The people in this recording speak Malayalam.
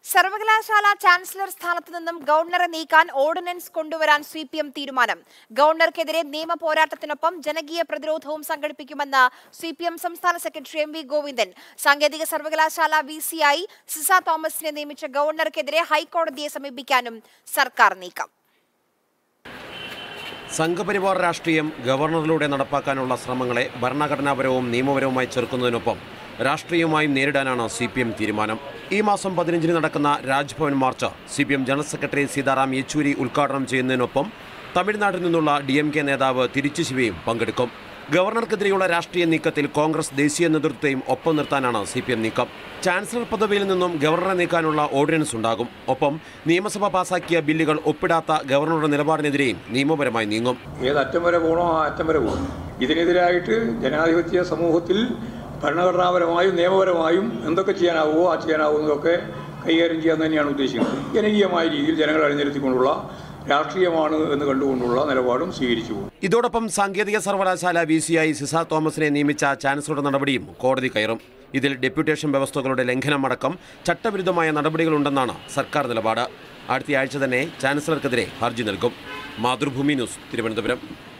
സർവകലാശാല ചാൻസലർ സ്ഥാനത്ത് നിന്നും ഗവർണറെ നീക്കാൻ ഓർഡിനൻസ് കൊണ്ടുവരാൻ സി പി എം തീരുമാനം ഗവർണർക്കെതിരെ നിയമ പോരാട്ടത്തിനൊപ്പം ജനകീയ പ്രതിരോധവും സംഘടിപ്പിക്കുമെന്ന് സി പി എം സംസ്ഥാന സെക്രട്ടറി എം വി ഗോവിന്ദൻ സാങ്കേതിക സർവകലാശാല വി സി ആയി സിസ തോമസിനെ നിയമിച്ച ഗവർണർക്കെതിരെ ഹൈക്കോടതിയെ സമീപിക്കാനും സർക്കാർ നീക്കം സംഘപരിവാർ രാഷ്ട്രീയം ഗവർണറിലൂടെ നടപ്പാക്കാനുള്ള ശ്രമങ്ങളെ ഭരണഘടനാപരവും നിയമപരവുമായി ചെറുക്കുന്നതിനൊപ്പം രാഷ്ട്രീയമായും നേരിടാനാണ് സി പി എം തീരുമാനം ഈ മാസം പതിനഞ്ചിന് നടക്കുന്ന Rajbhavan march C P M general secretary Sitaram Yechury ഉദ്ഘാടനം ചെയ്യുന്നതിനൊപ്പം തമിഴ്നാട്ടിൽ നിന്നുള്ള ഡി എം കെ നേതാവ് തിരിച്ചു ശിവയും പങ്കെടുക്കും ഗവർണർക്കെതിരെയുള്ള രാഷ്ട്രീയ നീക്കത്തിൽ കോൺഗ്രസ് ദേശീയ നേതൃത്വത്തെയും ഒപ്പം നിർത്താനാണ് സി പി എം നീക്കം ചാൻസലർ പദവിയിൽ നിന്നും ഗവർണറെ നീക്കാനുള്ള ഓർഡിനൻസ് ഉണ്ടാകും ഒപ്പം നിയമസഭ പാസാക്കിയ ബില്ലുകൾ ഒപ്പിടാത്ത ഗവർണറുടെ നിലപാടിനെതിരെയും നിയമപരമായി നീങ്ങും ഏത് അറ്റം വരെ പോകണോ ആ അറ്റം വരെ പോകും ഇതിനെതിരായിട്ട് ജനാധിപത്യ സമൂഹത്തിൽ ഭരണഘടനാപരമായും നിയമപരമായും എന്തൊക്കെ ചെയ്യാനാവുമോ ആ ചെയ്യാനാവുന്നതൊക്കെ കൈകാര്യം ചെയ്യാൻ തന്നെയാണ് ഉദ്ദേശിക്കുന്നത് ജനകീയമായ രീതിയിൽ ജനങ്ങളെ അണിനിരത്തിക്കൊണ്ടുള്ള രാഷ്ട്രീയമാണ് എന്ന് കണ്ടുകൊണ്ടുള്ള നിലപാടും സ്വീകരിച്ചു പോകും ഇതോടൊപ്പം സാങ്കേതിക സർവകലാശാല വി സി ഐ സിസ തോമസിനെ നിയമിച്ച ചാൻസലറുടെ നടപടിയും കോടതി കയറും ഇതിൽ ഡെപ്യൂട്ടേഷൻ വ്യവസ്ഥകളുടെ ലംഘനമടക്കം ചട്ടവിരുദ്ധമായ നടപടികളുണ്ടെന്നാണ് സർക്കാർ നിലപാട് അടുത്തയാഴ്ച തന്നെ ചാൻസലർക്കെതിരെ ഹർജി നൽകും മാതൃഭൂമി ന്യൂസ് തിരുവനന്തപുരം